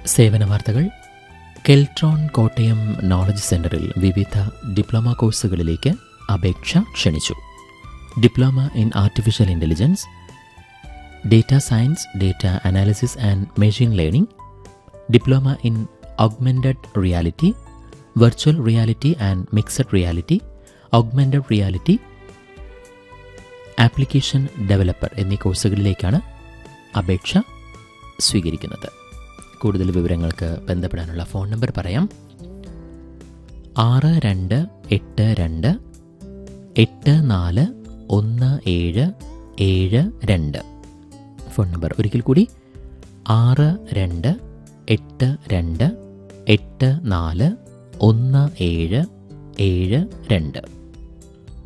സേവന വാർത്തകൾ കെൽട്രോൺ കോട്ടയം നോളജ് സെന്ററിൽ വിവിധ ഡിപ്ലോമ കോഴ്സുകളിലേക്ക് അപേക്ഷ ക്ഷണിച്ചു diploma in artificial intelligence data science data analysis and machine learning diploma in augmented reality virtual reality and mixed reality augmented reality application developer എന്നീ കോഴ്സുകളിലേക്കാണ് അപേക്ഷ സ്വീകരിക്കുന്നത് കൂടുതൽ വിവരങ്ങൾക്ക് ബന്ധപ്പെടാനുള്ള ഫോൺ നമ്പർ പറയാം ആറ് രണ്ട് എട്ട് രണ്ട് എട്ട് നാല് ഒന്ന് ഏഴ് ഏഴ് രണ്ട് ഫോൺ നമ്പർ ഒരിക്കൽ കൂടി ആറ് രണ്ട് എട്ട് രണ്ട് എട്ട് നാല് ഒന്ന് ഏഴ് ഏഴ് രണ്ട്